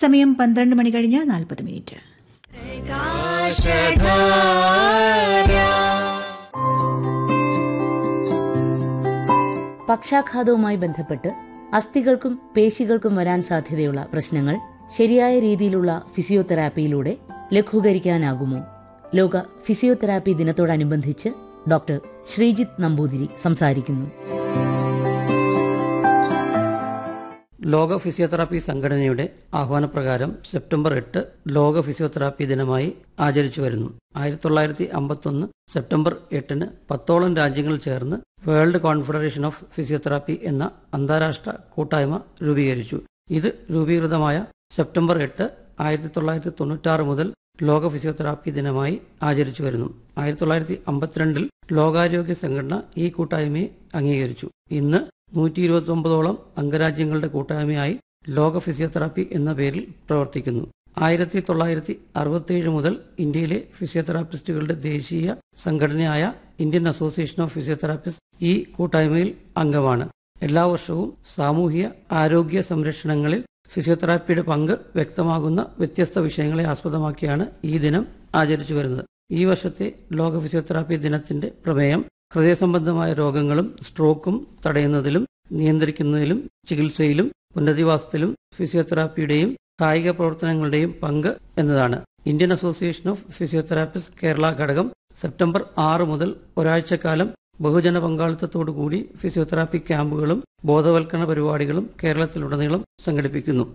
സമയം പന്ത്രണ്ട് മണി കഴിഞ്ഞ് നാൽപ്പത് മിനിറ്റ് പക്ഷാഘാതവുമായി ബന്ധപ്പെട്ട് അസ്ഥികൾക്കും പേശികൾക്കും വരാൻ സാധ്യതയുള്ള പ്രശ്നങ്ങൾ ശരിയായ രീതിയിലുള്ള ഫിസിയോതെറാപ്പിയിലൂടെ ലഘൂകരിക്കാനാകുമോ ലോക ഫിസിയോതെറാപ്പി ദിനത്തോടനുബന്ധിച്ച് ഡോക്ടർ ശ്രീജിത്ത് നമ്പൂതിരി സംസാരിക്കുന്നു ലോക ഫിസിയോതെറാപ്പി സംഘടനയുടെ ആഹ്വാനപ്രകാരം സെപ്റ്റംബർ എട്ട് ലോക ഫിസിയോതെറാപ്പി ദിനമായി ആചരിച്ചു വരുന്നു ആയിരത്തി തൊള്ളായിരത്തി അമ്പത്തൊന്ന് സെപ്റ്റംബർ എട്ടിന് പത്തോളം രാജ്യങ്ങൾ ചേർന്ന് വേൾഡ് കോൺഫെഡറേഷൻ ഓഫ് ഫിസിയോതെറാപ്പി എന്ന അന്താരാഷ്ട്ര കൂട്ടായ്മ രൂപീകരിച്ചു ഇത് രൂപീകൃതമായ സെപ്റ്റംബർ എട്ട് ആയിരത്തി തൊള്ളായിരത്തി തൊണ്ണൂറ്റാറ് മുതൽ ലോക ഫിസിയോതെറാപ്പി ദിനമായി ആചരിച്ചു വരുന്നു ആയിരത്തി തൊള്ളായിരത്തി അമ്പത്തിരണ്ടിൽ ലോകാരോഗ്യ സംഘടന ഈ കൂട്ടായ്മയെ അംഗീകരിച്ചു ഇന്ന് നൂറ്റി ഇരുപത്തി ഒമ്പതോളം അംഗരാജ്യങ്ങളുടെ കൂട്ടായ്മയായി ലോക ഫിസിയോതെറാപ്പി എന്ന പേരിൽ പ്രവർത്തിക്കുന്നു ആയിരത്തി തൊള്ളായിരത്തി അറുപത്തിയേഴ് മുതൽ ഇന്ത്യയിലെ ഫിസിയോതെറാപ്പിസ്റ്റുകളുടെ ദേശീയ സംഘടനയായ ഇന്ത്യൻ അസോസിയേഷൻ ഓഫ് ഫിസിയോതെറാപ്പിസ്റ്റ് ഈ കൂട്ടായ്മയിൽ അംഗമാണ് എല്ലാ വർഷവും സാമൂഹിക ആരോഗ്യ സംരക്ഷണങ്ങളിൽ ഫിസിയോതെറാപ്പിയുടെ പങ്ക് വ്യക്തമാകുന്ന വ്യത്യസ്ത വിഷയങ്ങളെ ആസ്പദമാക്കിയാണ് ഈ ദിനം ആചരിച്ചു വരുന്നത് ഈ വർഷത്തെ ലോക ഫിസിയോതെറാപ്പി ദിനത്തിന്റെ പ്രമേയം ഹൃദയ സംബന്ധമായ രോഗങ്ങളും സ്ട്രോക്കും തടയുന്നതിലും നിയന്ത്രിക്കുന്നതിലും ചികിത്സയിലും പുനരധിവാസത്തിലും ഫിസിയോതെറാപ്പിയുടെയും കായിക പ്രവർത്തനങ്ങളുടെയും പങ്ക് എന്നതാണ് Indian association of physiotherapist Kerala ഘടകം സെപ്റ്റംബർ ആറ് മുതൽ ഒരാഴ്ചക്കാലം ബഹുജന പങ്കാളിത്തത്തോടുകൂടി ഫിസിയോതെറാപ്പി ക്യാമ്പുകളും ബോധവൽക്കരണ പരിപാടികളും കേരളത്തിലുടനീളം സംഘടിപ്പിക്കുന്നു